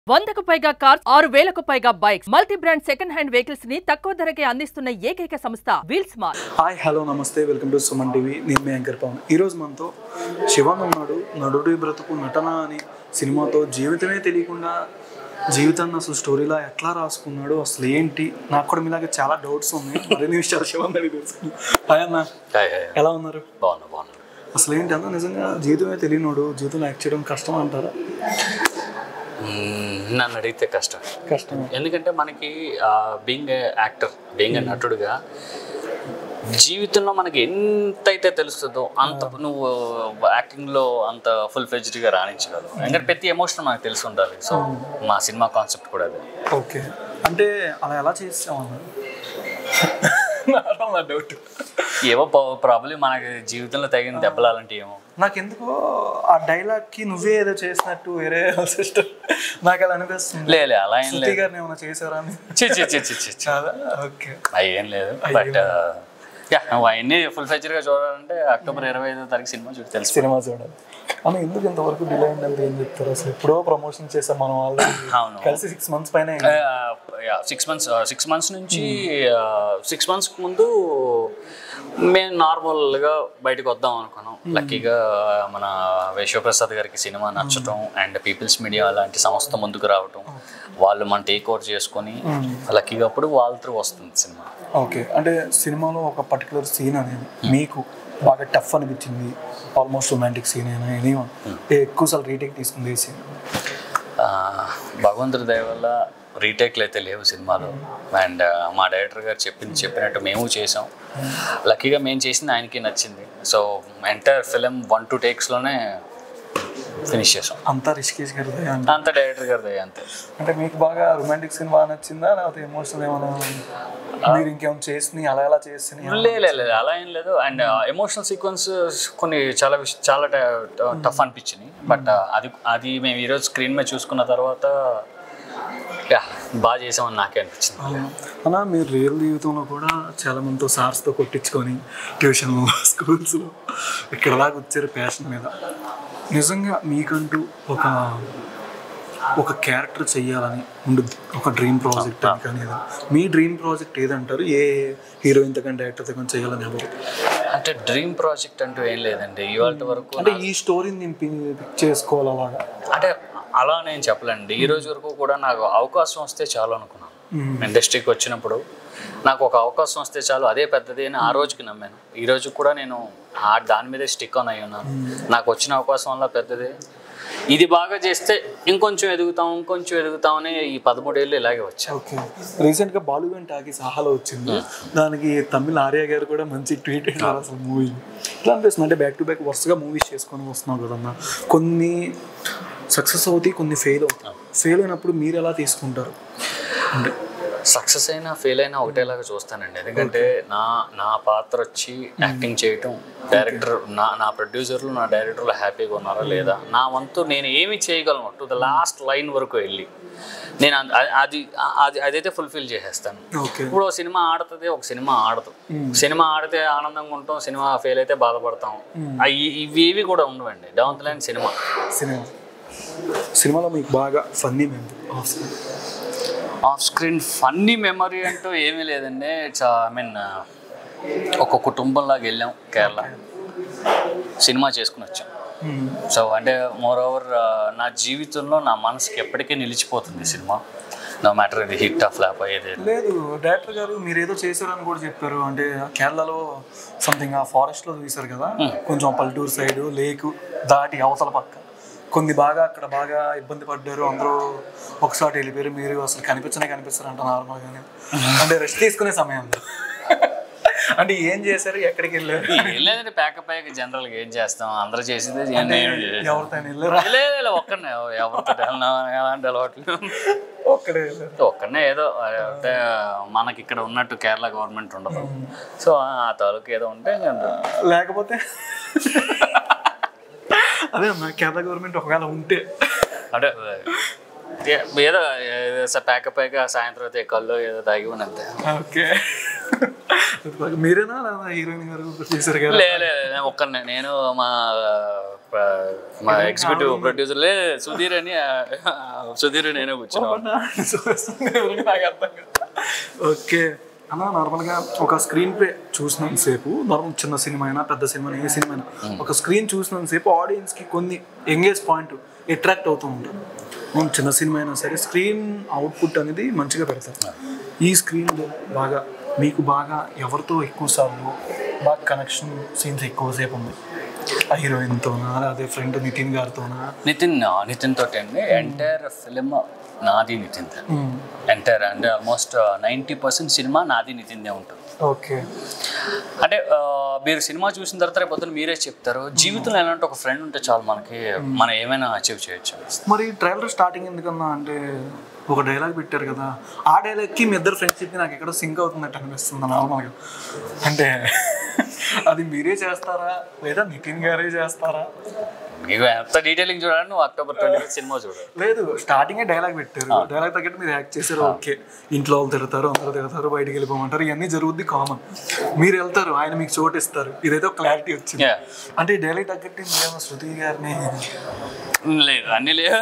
వందకు పైగా కార్స్ ఆరు వేలకు పైగా bikes multi brand second hand vehicles ని తక్కువ ధరకే అందిస్తున్న ఏకైక సంస్థ వీల్స్ మార్ట్ హాయ్ హలో నమస్తే వెల్కమ్ టు సుమన్ టీవీ నేను మీ యాంకర్ పవన్ ఈరోజు మనతో శివన్ ఉన్నాడు నడుడి బ్రతుకు నటన అని సినిమాతో జీవితమే తెలియకుండా జీవితాన్ని అసలు స్టోరీలా ఎట్లా రాసుకున్నాడు అసలు ఏంటి నాకు కూడా మీలాగా చాలా డౌట్స్ ఉన్నాయి మరిన్ని విషయాలు శివన్ అడిగి తెలుసుకున్నాను హాయ్ అన్న హాయ్ హాయ్ ఎలా ఉన్నారు బాగున్నా బాగున్నా అసలు ఏంటి అన్న నిజంగా జీవితమే తెలియనోడు జీవితంలో యాక్ట్ చేయడం కష్టం అంటారా మ్మ్, నన్ను అడిగితే కష్టం కష్టం ఎందుకంటే మనకి బీయింగ్ యాక్టర్ బీయింగ్ నటుడుగా జీవితంలో మనకి ఎంతైతే తెలుస్తుందో అంత నువ్వు యాక్టింగ్లో అంత ఫుల్ ఫ్లెజ్డ్గా రాణించగలవు ఎందుకంటే ప్రతి ఎమోషన్ మనకు తెలిసి ఉండాలి సో మా సినిమా కాన్సెప్ట్ కూడా అదే ఓకే అంటే అలా ఎలా చేసామన్నా నా డౌట్ ఏవో ప్రాబ్లం మనకి జీవితంలో తగిన దెబ్బలు అలాంటివి ఏమో నాకెందుకో ఆ డైలాగ్ కి నువ్వే ఏదో చేసినట్టు వేరే సిస్టర్ నాకు అలా అనిపిస్తుంది లే లే, అలా ఏం శృతి లేదు గారిని ఏమైనా చేశారా అని చి చి చి చి చి చి. చాలా ఓకే అవి ఏం లేదు బట్ యా నువ్వు అవన్నీ ఫుల్ ఫ్లెజ్డ్గా చూడాలంటే అక్టోబర్ ఇరవై ఐదో తారీఖు సినిమా చూసి తెలుసు సినిమా చూడాలి అన్న ఎందుకు ఇంతవరకు డిలే అయిందంటే ఏం చెప్తారు అసలు ఎప్పుడో ప్రమోషన్ చేసాం మనం వాళ్ళు అవును కలిసి సిక్స్ మంత్స్ పైన అయింది. సిక్స్ మంత్స్ సిక్స్ మంత్స్ నుంచి సిక్స్ మంత్స్ ముందు మేము నార్మల్గా బయటకు వద్దాం అనుకున్నాం లక్కీగా మన విశ్వప్రసాద్ గారికి సినిమా నచ్చటం అండ్ పీపుల్స్ మీడియా అలాంటి సంస్థ ముందుకు రావటం వాళ్ళు మన టేక్ ఓవర్ చేసుకొని లక్కీగా అప్పుడు వాళ్ళ త్రూ వస్తుంది సినిమా ఓకే అంటే సినిమాలో ఒక పర్టికులర్ సీన్ అనేది మీకు బాగా టఫ్ అనిపించింది ఆల్మోస్ట్ రొమాంటిక్ సీన్ అయినా ఎనీ ఎక్కువసార్లు రీటేక్ తీసుకుంది ఈ సీన్ ఆ, భగవంతుడి దయ వల్ల రీటేక్లు అయితే లేవు సినిమాలో అండ్ మా డైరెక్టర్ గారు చెప్పింది చెప్పినట్టు మేము చేసాం లక్కీగా మేము చేసింది ఆయనకి నచ్చింది so entire film one two టేక్స్లోనే ఫినిష్ చేసాం అంతా రిషికేష్ గారి దయ అంటే అంత డైరెక్టర్ గారి దయ అంతే అంటే మీకు బాగా రొమాంటిక్ సీన్ బాగా నచ్చిందా లేకపోతే ఎమోషనల్ ఏమైనా మీరు ఇంకేమైనా చేసి అలా ఎలా చేసి లే లే, లే, అలా ఏం లేదు అండ్ ఎమోషనల్ సీక్వెన్స్ కొన్ని చాలా విష- చాలా టఫ్ అనిపించింది బట్ అది అది మేము ఈరోజు స్క్రీన్ మీద చూసుకున్న తర్వాత యా బాగా చేసామని నాకే అనిపించింది అలా మీరు రియల్ జీవితంలో కూడా చాలా మందితో సార్స్తో కొట్టించుకొని ట్యూషన్లో స్కూల్స్లో ఇక్కడ దాకా వచ్చారు ప్యాషన్ మీద నిజంగా మీకంటూ ఒక ఒక క్యారెక్టర్ చెయ్యాలని ఉండుద్ది ఒక డ్రీమ్ ప్రాజెక్ట్ అని కానీ ఏదైనా. మీ డ్రీమ్ ప్రాజెక్ట్ ఏదంటారు ఏ హీరోయిన్తో కానీ డైరెక్టర్తో కానీ చేయాలని ఎవరు అంటే డ్రీమ్ ప్రాజెక్ట్ అంటూ ఏం లేదండి ఇవాళ వరకు అంటే ఈ స్టోరీని నేను పిక్ చేసుకోవాలి అలాగా అంటే అలా నేను చెప్పలేండి ఈ రోజు వరకు కూడా నాకు అవకాశం వస్తే చాలు అనుకున్నాను ఇండస్ట్రీకి వచ్చినప్పుడు నాకు ఒక అవకాశం వస్తే చాలు అదే పెద్దది అని ఆ రోజుకి నమ్మాను ఈ రోజు కూడా నేను ఆ దాని మీదే స్టిక్ ఆన్ అయి ఉన్నాను నాకు వచ్చిన అవకాశం వల్ల పెద్దది ఇది బాగా చేస్తే ఇంకొంచెం ఎదుగుతాం ఇంకొంచెం ఎదుగుతాం అని ఈ పదమూడేళ్ళు ఇలాగే వచ్చాను ఓకే రీసెంట్గా బాలీవుడ్ టాకీ సాహాలో వచ్చింది దానికి తమిళ ఆర్య గారు కూడా మంచి ట్వీట్ చేశారు అసలు మూవీ ఎట్లా అనిపిస్తుంది అంటే బ్యాక్ టు బ్యాక్ వరుసగా మూవీస్ చేసుకొని వస్తున్నావు కదన్నా కొన్ని సక్సెస్ అవుతాయి కొన్ని ఫెయిల్ అవుతాయి ఫెయిల్ అయినప్పుడు మీరు ఎలా తీసుకుంటారు అంటే సక్సెస్ అయినా ఫెయిల్ అయినా ఒకటేలాగా చూస్తానండి ఎందుకంటే నా నా పాత్ర వచ్చి యాక్టింగ్ చేయటం డైరెక్టర్ నా నా ప్రొడ్యూసర్లు నా డైరెక్టర్లు హ్యాపీగా ఉన్నారా లేదా నా వంతు నేను ఏమి చేయగలను టు ద లాస్ట్ లైన్ వరకు వెళ్ళి నేను అ- అ- అది అది అదైతే ఫుల్ఫిల్ చేసేస్తాను ఓకే ఇప్పుడు ఒక సినిమా ఆడుతుంది ఒక సినిమా ఆడదు సినిమా ఆడితే ఆనందంగా ఉంటాం సినిమా ఫెయిల్ అయితే బాధపడతాం అవి ఇవి ఇవి కూడా ఉండవండి down the line cinema cinema సినిమాలో మీకు బాగా funny member of screen funny memory అంటూ ఏమీ లేదండి ఇట్స్ ఐ మీన్ ఒక కుటుంబంలాగా వెళ్ళాం కేరళ సినిమా చేసుకుని వచ్చాం సో అంటే మోర్ ఓవర్ నా జీవితంలో నా మనసుకి ఎప్పటికీ నిలిచిపోతుంది ఈ సినిమా నో మ్యాటర్ ఇది హిట్ ఆఫ్ ఫ్లాప్ అయ్యేది లేదు డైరెక్టర్ గారు మీరు ఏదో చేశారని కూడా చెప్పారు అంటే కేరళలో సంథింగ్ ఆ ఫారెస్ట్ లో చూసారు కదా కొంచెం పల్లెటూరు సైడ్ లేక్ దాటి అవతల పక్క కొన్ని బాగా అక్కడ బాగా ఇబ్బంది పడ్డారు అందరూ ఒకసారి వెళ్ళిపోయారు మీరు అసలు కనిపించనే కనిపిస్తారంట నార్మల్గానే అంటే రెస్ట్ తీసుకునే సమయంలో అంటే ఏం చేశారు ఎక్కడికి వెళ్ళారు ఏం లేదండి ప్యాకప్ అయ్యాక జనరల్గా ఏం చేస్తాం అందరూ చేసింది నేను చేసాను. ఎవరితో వెళ్ళారా లేదు లేదు ఒక్కడనే ఎవరితో వెళ్ళినా ఎలాంటి అలవాట్లు ఒక్కడే వెళ్ళారు ఒక్కడనే ఏదో అంటే మనకి ఇక్కడ ఉన్నట్టు కేరళ గవర్నమెంట్ ఉండదు సో ఆ తాలూకు ఏదో ఉంటే ఇంకా లేకపోతే అదే అన్న కేరళ గవర్నమెంట్ ఒకవేళ ఉంటే అంటే ఏ- ఏదో ప్యాకప్ అయ్యాక సాయంత్రం అయితే కళ్ళు ఏదో తాగి ఉన్నంతే ఓకే మీరేనా లేదా హీరోయిన్ గారు చేశారు కదా లే లే, నేను ఒక్కనే నేను మా ఆ, మా ఎగ్జిక్యూటివ్ ప్రొడ్యూసర్లే సుధీర్ అని ఆ, సుధీర్ నేనే కూర్చున్నాం నాకు అర్థం కాదు. ఓకే అన్న నార్మల్గా ఒక స్క్రీన్ ప్లే చూసినంతసేపు నార్మల్ చిన్న సినిమా అయినా పెద్ద సినిమా అయినా, ఏ సినిమా అయినా ఒక స్క్రీన్ చూసినంతసేపు ఆడియన్స్కి కొన్ని ఎంగేజ్ పాయింట్ అట్రాక్ట్ అవుతూ ఉంటారు మనం చిన్న సినిమా అయినా సరే స్క్రీన్ అవుట్పుట్ అనేది మంచిగా పెడతారు ఈ స్క్రీన్లో బాగా మీకు బాగా ఎవరితో ఎక్కువ సార్లు బాగా కనెక్షన్ సీన్స్ ఎక్కువసేపు ఉంది ఆ హీరోయిన్తోనా అదే ఫ్రెండ్ నితిన్ గారితోనా నితిన్ నితిన్ తోటి అండి ఎంటైర్ ఫిలిం నాది నితిన్ ఎంటైర్ అంటే ఆల్మోస్ట్ నైంటీ పర్సెంట్ సినిమా నాది నితిన్దే ఉంటుంది ఓకే అంటే ఆ, మీరు సినిమా చూసిన తర్వాత రేపు పొద్దున్న మీరే చెప్తారు జీవితంలో ఎలాంటి ఒక ఫ్రెండ్ ఉంటే చాలు మనకి మనం ఏమైనా అచీవ్ చేయొచ్చు మరి ట్రైలర్ స్టార్టింగ్ ఎందుకన్నా అంటే ఒక డైలాగ్ పెట్టారు కదా ఆ డైలాగ్కి మీ ఇద్దరు ఫ్రెండ్షిప్ నాకు ఎక్కడో సింక్ అవుతున్నట్టు అనిపిస్తుంది నార్మల్గా అంటే అది మీరే చేస్తారా లేదా నితిన్ గారే చేస్తారా మీకు ఎంత డీటెయిలింగ్ చూడాలి నువ్వు అక్టోబర్ ట్వంటీ సినిమా చూడు లేదు స్టార్టింగే డైలాగ్ పెట్టారు డైలాగ్ తగ్గట్టు మీరు యాక్ట్ చేశారు ఓకే ఇంట్లో వాళ్ళు తిడతారు అందరూ తిడతారు బయటికి వెళ్ళిపోమంటారు ఇవన్నీ జరుగుద్ది కామన్ మీరు వెళ్తారు ఆయన మీకు చోటు ఇస్తారు ఇదైతే ఒక క్లారిటీ వచ్చింది Yeah. అంటే డైలాగ్ తగ్గట్టు మీరేమో శృతి గారిని లేదు అన్ని లేదు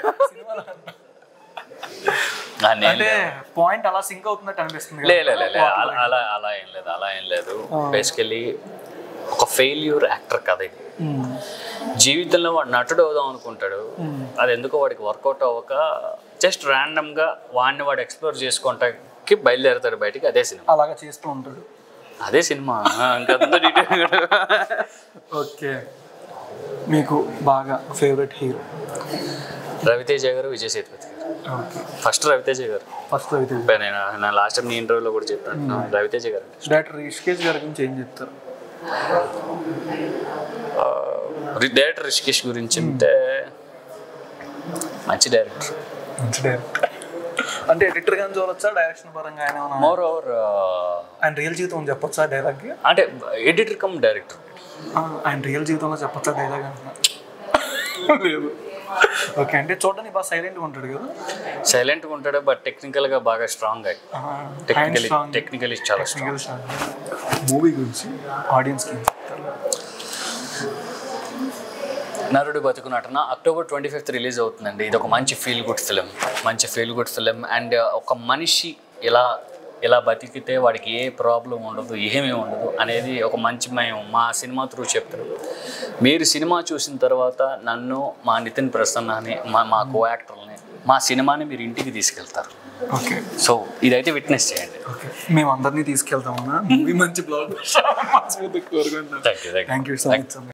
అన్నీ ఏం అంటే లేవు. పాయింట్ అలా సింక్ అవుతున్నట్టు అనిపిస్తుంది లే కదా. లే, లే, లే. అలా అలా అలా ఏం లేదు అలా ఏం లేదు బేసికలీ ఒక ఫెయిల్యూర్ యాక్టర్ కథ ఇది మ్మ్. జీవితంలో వాడు నటుడు అవుదాం అనుకుంటాడు అది ఎందుకో వాడికి వర్కౌట్ అవ్వక జస్ట్ గా వాడిని వాడు ఎక్స్ప్లోర్ చేసుకుంటాకి బయలుదేరతాడు బయటికి అదే సినిమా అలాగా చేస్తూ ఉంటాడు అదే సినిమా ఇంకా డీటెయిల్ ఓకే మీకు బాగా ఫేవరెట్ హీరో రవితేజ గారు విజయ్ సేతుపతి గారు ఓకే ఫస్ట్ రవితేజ గారు ఫస్ట్ అయితే ఇప్పుడు నేను నా లాస్ట్ టైం నీ ఇంటర్వ్యూలో కూడా చెప్పాను రవితేజ గారు డైరెక్టర్ రిషికేష్ గారి గురించి ఏం చెప్తారు డైరెక్టర్ రిషికేష్ గురించి అంటే మంచి డైరెక్టర్ మంచి డైరెక్టర్ అంటే ఎడిటర్ గాని చూడొచ్చా డైరెక్షన్ పరంగా ఆయన ఏమైనా మోర్ ఓవర్ ఆయన రియల్ జీవితం చెప్పొచ్చా డైలాగ్ అంటే ఎడిటర్ కమ్ డైరెక్టర్ ఆయన రియల్ జీవితంలో చెప్పొచ్చా డైలాగ్ అంటున్నా లేదు ఓకే అంటే చూడడానికి బాగా సైలెంట్గా ఉంటాడు కదా సైలెంట్గా ఉంటాడు బట్ టెక్నికల్గా బాగా స్ట్రాంగ్ టెక్నికలీ టెక్నికలీ చాలా స్ట్రాంగ్ మూవీ గురించి ఆడియన్స్కి ఏం చెప్తారు నరుడు బతుకు నటన అక్టోబర్ ట్వంటీ ఫిఫ్త్ రిలీజ్ అవుతుందండి ఇది ఒక మంచి ఫీల్ గుడ్ ఫిలిం మంచి ఫీల్ గుడ్ ఫిలిం అండ్ ఒక మనిషి ఇలా ఇలా బతికితే వాడికి ఏ ప్రాబ్లం ఉండదు ఏమీ ఉండదు అనేది ఒక మంచి మేము మా సినిమా త్రూ చెప్తారు మీరు సినిమా చూసిన తర్వాత నన్ను మా నితిన్ ప్రసన్నని మా మా కో యాక్టర్ని మా సినిమాని మీరు ఇంటికి తీసుకెళ్తారు ఓకే సో ఇదైతే విట్నెస్ చేయండి ఓకే మేము అందరినీ తీసుకెళ్తామన్నా మూవీ మంచి బ్లాగ్ కోరుకుంటాం thank you thank you thank you so much